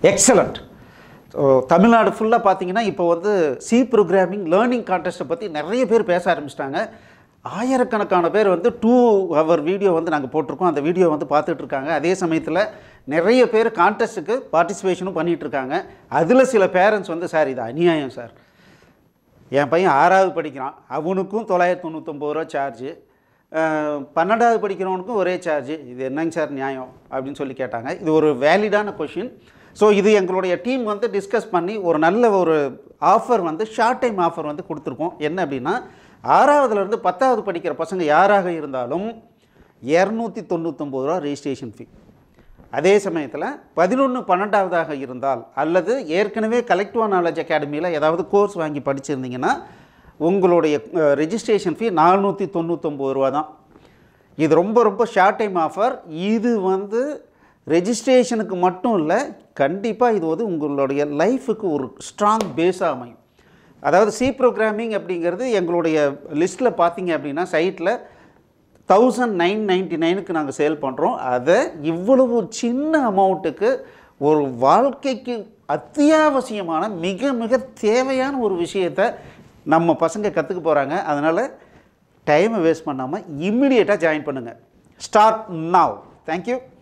excellent so Tamil Nadu ஃபுல்லாக பார்த்தீங்கன்னா இப்போ வந்து சி ப்ரோக்ராமிங் லேர்னிங் கான்டெஸ்ட்டை பற்றி நிறைய பேர் பேச ஆரம்பிச்சிட்டாங்க ஆயிரக்கணக்கான பேர் வந்து டூ ஹவர் வீடியோ வந்து நாங்கள் போட்டிருக்கோம் அந்த வீடியோ வந்து பார்த்துட்டு இருக்காங்க அதே சமயத்தில் நிறைய பேர் கான்டெஸ்ட்டுக்கு பார்ட்டிசிபேஷனும் பண்ணிகிட்டு இருக்காங்க அதில் சில பேரண்ட்ஸ் வந்து சார் இது அநியாயம் சார் என் பையன் ஆறாவது படிக்கிறான் அவனுக்கும் தொள்ளாயிரத்தி தொண்ணூத்தொம்பது ரூபா சார்ஜு பன்னெண்டாவது படிக்கிறவனுக்கும் ஒரே சார்ஜ் இது என்னங்க சார் நியாயம் அப்படின்னு சொல்லி கேட்டாங்க இது ஒரு வேலிடான கொஷின் ஸோ இது எங்களுடைய டீம் வந்து டிஸ்கஸ் பண்ணி ஒரு நல்ல ஒரு ஆஃபர் வந்து ஷார்ட் டைம் ஆஃபர் வந்து கொடுத்துருக்கோம் என்ன அப்படின்னா ஆறாவதுலேருந்து பத்தாவது படிக்கிற பசங்க யாராக இருந்தாலும் இரநூத்தி தொண்ணூத்தொம்பது ரூபா ரெஜிஸ்ட்ரேஷன் ஃபீ அதே சமயத்தில் பதினொன்று பன்னெண்டாவதாக இருந்தால் அல்லது ஏற்கனவே கலெக்டிவ் நாலேஜ் அகாடமியில் ஏதாவது கோர்ஸ் வாங்கி படிச்சிருந்தீங்கன்னா உங்களுடைய ரெஜிஸ்ட்ரேஷன் ஃபீ நானூற்றி தொண்ணூத்தொம்பது ரூபா தான் இது ரொம்ப ரொம்ப ஷார்ட் டைம் ஆஃபர் இது வந்து ரெஜிஸ்ட்ரேஷனுக்கு மட்டும் இல்லை கண்டிப்பாக இது வந்து உங்களுடைய லைஃபுக்கு ஒரு ஸ்ட்ராங் பேஸாக அமையும் அதாவது சி ப்ரோக்ராமிங் அப்படிங்கிறது எங்களுடைய லிஸ்ட்டில் பார்த்தீங்க அப்படின்னா சைட்டில் தௌசண்ட் நைன் நைன்ட்டி நைனுக்கு நாங்கள் சேல் பண்ணுறோம் அதை இவ்வளவு சின்ன அமௌண்ட்டுக்கு ஒரு வாழ்க்கைக்கு அத்தியாவசியமான மிக மிக தேவையான ஒரு விஷயத்தை நம்ம பசங்க கற்றுக்க போகிறாங்க அதனால் டைமை வேஸ்ட் பண்ணாமல் இம்மிடியேட்டாக ஜாயின் பண்ணுங்கள் ஸ்டார்ட் நாவ் தேங்க்யூ